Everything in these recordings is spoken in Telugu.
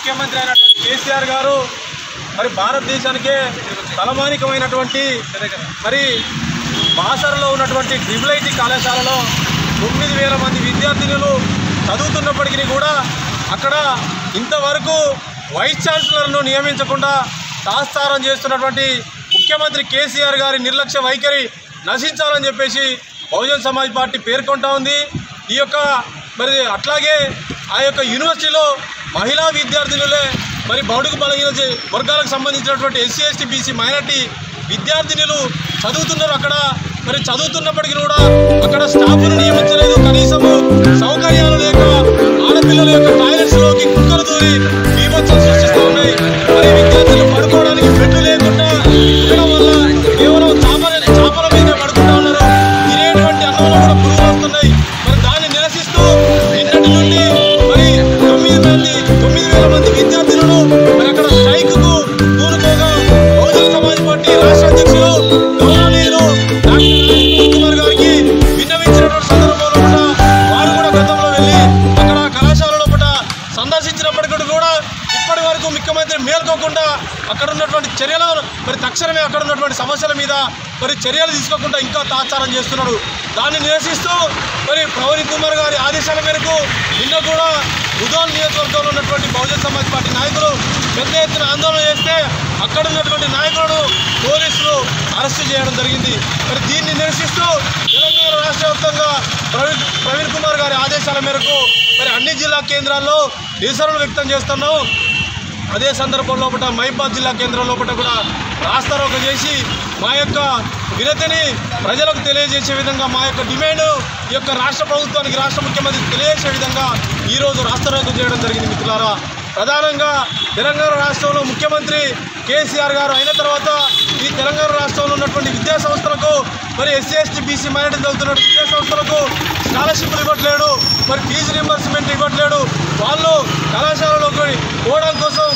ముఖ్యమంత్రి అయినటువంటి కేసీఆర్ గారు మరి భారతదేశానికే తలమానికమైనటువంటి మరి బాసరలో ఉన్నటువంటి ట్రిపుల్ ఐటీ కళాశాలలో తొమ్మిది వేల మంది విద్యార్థినులు చదువుతున్నప్పటికీ కూడా అక్కడ ఇంతవరకు వైస్ ఛాన్సలర్ను నియమించకుండా తాత్సారం చేస్తున్నటువంటి ముఖ్యమంత్రి కేసీఆర్ గారి నిర్లక్ష్య వైఖరి నశించాలని చెప్పేసి బహుజన్ సమాజ్ పార్టీ పేర్కొంటా ఉంది ఈ యొక్క మరి అట్లాగే ఆ యొక్క యూనివర్సిటీలో మహిళా విద్యార్థినులే మరి బడుగు బలహీన జ- వర్గాలకు సంబంధించినటువంటి ఎస్సీ ఎస్టీ బీసీ మైనార్టీ విద్యార్థినులు చదువుతున్నారు అక్కడ మరి చదువుతున్నప్పటికీ కూడా అక్కడ స్టాఫ్ను నియమించలేదు కనీసము సౌకర్యాలు లేక ఆడపిల్లల యొక్క టాయిలెట్స్ లోకి కుక్కలు దూరి బీభత్సం సృష్టిస్తూ ఉన్నాయి మరి విద్యార్థులు పడుకోవడానికి బెడ్లు లేకుండా ఉండడం వల్ల కేవలం చాపల చాపల మీద పడుకుంటా ఉన్నారు తినేటువంటి అన్నంలో కూడా పురుగులు వస్తున్నాయి మరి దాన్ని నిరసిస్తూ నిన్నటి నుండి మరి తొమ్మిది మంది తొమ్మిది వేల మంది విద్యార్థులను మరి అక్కడ స్ట్రైక్ కు పూనుకోగా బహుజన సమాజ్ పార్టీ రాష్ట్ర అధ్యక్షులు గౌరవనీయులు డాక్టర్ రాజ్ కుమార్ గారికి విన్నవించినటువంటి సందర్భంలో కూడా వారు కూడా గతంలో వెళ్ళి అక్కడ కళాశాలలో కూడా సందర్శించినప్పటికీ కూడా ఇప్పటి వరకు ముఖ్యమంత్రి మేల్కోకుండా అక్కడ ఉన్నటువంటి చర్యలు మరి తక్షణమే అక్కడ ఉన్నటువంటి సమస్యల మీద మరి చర్యలు తీసుకోకుండా ఇంకా తాత్సారం చేస్తున్నాడు దాన్ని నిరసిస్తూ మరి ప్రవీణ్ కుమార్ గారి ఆదేశాల మేరకు నిన్న కూడా ఉదోల్ నియోజకవర్గంలో ఉన్నటువంటి బహుజన్ సమాజ్ పార్టీ నాయకులు పెద్ద ఎత్తున ఆందోళన చేస్తే అక్కడ ఉన్నటువంటి నాయకులను పోలీసులు అరెస్టు చేయడం జరిగింది మరి దీన్ని నిరసిస్తూ తెలంగాణ రాష్ట్ర వ్యాప్తంగా ప్రవీణ్ ప్రవీణ్ కుమార్ గారి ఆదేశాల మేరకు మరి అన్ని జిల్లా కేంద్రాల్లో నిరసనలు వ్యక్తం చేస్తున్నాం అదే సందర్భం లోపల మైబాద్ జిల్లా కేంద్రం లోపల కూడా రాస్తారోక చేసి మా యొక్క వినతిని ప్రజలకు తెలియజేసే విధంగా మా యొక్క డిమాండ్ ఈ యొక్క రాష్ట్ర ప్రభుత్వానికి రాష్ట్ర ముఖ్యమంత్రి తెలియజేసే విధంగా ఈరోజు రాస్తారోక చేయడం జరిగింది మిత్రులారా ప్రధానంగా తెలంగాణ రాష్ట్రంలో ముఖ్యమంత్రి కేసీఆర్ గారు అయిన తర్వాత ఈ తెలంగాణ రాష్ట్రంలో ఉన్నటువంటి విద్యా సంస్థలకు మరి ఎస్సీ ఎస్టీ బీసీ మైనార్టీ చదువుతున్న విద్యా సంస్థలకు స్కాలర్షిప్లు ఇవ్వట్లేడు మరి ఫీజు రింబర్స్మెంట్ ఇవ్వట్లేడు వాళ్ళు కళాశాలలోకి పోవడం కోసం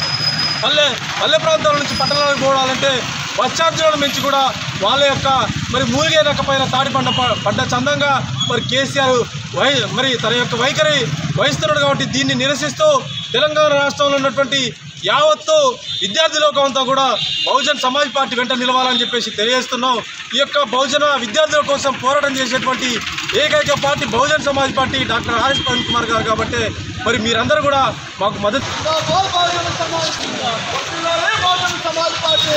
పల్లె పల్లె ప్రాంతాల నుంచి పట్టణాలకు పోవాలంటే బస్ ఛార్జీలను మించి కూడా వాళ్ళ యొక్క మరి మూలిగే పైన తాడి పంట ప- పడ్డ చందంగా మరి కేసీఆర్ వై మరి తన యొక్క వైఖరి వహిస్తున్నాడు కాబట్టి దీన్ని నిరసిస్తూ తెలంగాణ రాష్ట్రంలో ఉన్నటువంటి యావత్తు విద్యార్థి లోకం అంతా కూడా బహుజన్ సమాజ్ పార్టీ వెంట నిలవాలని చెప్పేసి తెలియజేస్తున్నాం ఈ యొక్క బహుజన విద్యార్థుల కోసం పోరాటం చేసేటువంటి ఏకైక party Bahujan Samaj party doctor R S Praveen Kumar గారు కాబట్టి మరి మీరందరూ కూడా మాకు మద్దతు జిందాబాద్ బహుజన సమాజ్ వర్ధిల్లాలి బహుజన సమాజ్ పార్టీ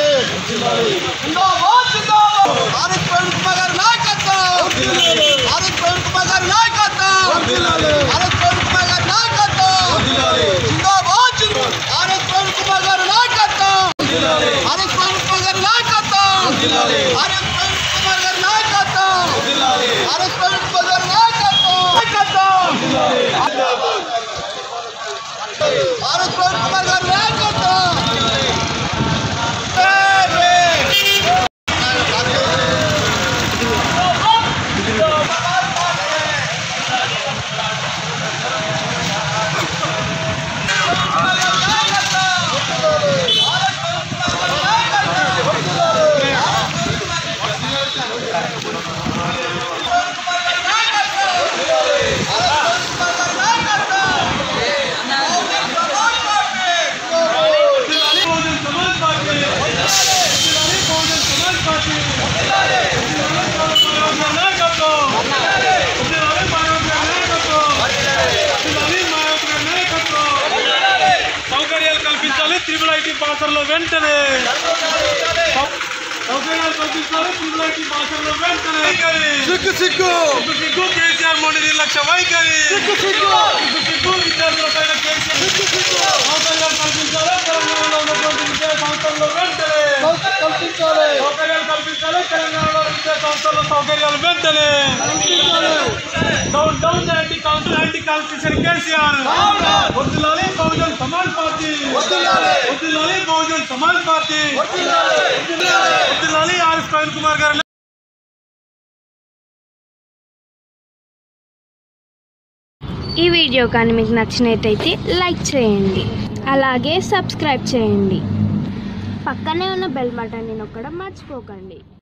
జిందాబాద్ జిందాబాద్ ఆర్ఎస్ ప్రవీణ్ కుమార్ గారి నాయకత్వం ఆర్ఎస్ ప్రవీణ్ కుమార్ గారి నాయకత్వం ఆర్ఎస్ ప్రవీణ్ కుమార్ గారి నాయకత్వం జిందాబాద్ జిందాబాద్ ఆర్ఎస్ ప్రవీణ్ కుమార్ గారి నాయకత్వం ఆర్ఎస్ ప్రవీణ్ కుమార్ గారి నాయకత్వం ఆర్ఎస్ ప్రవీణ్ కుమార్ గారి నాయకత్వం ఆర్ఎస్ ప్రవీణ్ కుమార్ గారి నాయకత్వం నాయకత్వం ఆర్ఎస్ ప్రవీణ్ కుమార్ గారి నాయకత్వం సౌకర్యాలు కల్పించాలి త్రిపుల్ ఐటీ పాసర్లో వెంటనే సౌకర్యాలు కల్పించాలి త్రిపుల్ ఐటీ పాసర్లో వెంటనే సిగ్గు సిగ్గు సిగ్గు కేసీఆర్ మోడీ నిర్లక్ష్య వైఖరి సిగ్గు సిగ్గు సిగ్గు సిగ్గు విద్యార్థుల పైన కేసీఆర్ సిగ్గు సిగ్గు సౌకర్యాలు కల్పించాలి తెలంగాణలో ఉన్నటువంటి విద్యా సంస్థల్లో వెంటనే కల్పించాలి సౌకర్యాలు కల్పించాలి తెలంగాణలో విద్యా సంస్థల్లో సౌకర్యాలు వెంటనే down down anti council anti constitution KCR వద్దులాలి బహుజన్ సమాజ్ పార్టీ వద్దులాలి బహుజన్ సమాజ్ పార్టీ వద్దులాలి ఆర్ఎస్ ప్రవీణ్ కుమార్ గారు ఈ వీడియో కానీ మీకు నచ్చినట్టయితే లైక్ చేయండి అలాగే సబ్స్క్రైబ్ చేయండి పక్కనే ఉన్న బెల్ బటన్ని నొక్కడం మర్చిపోకండి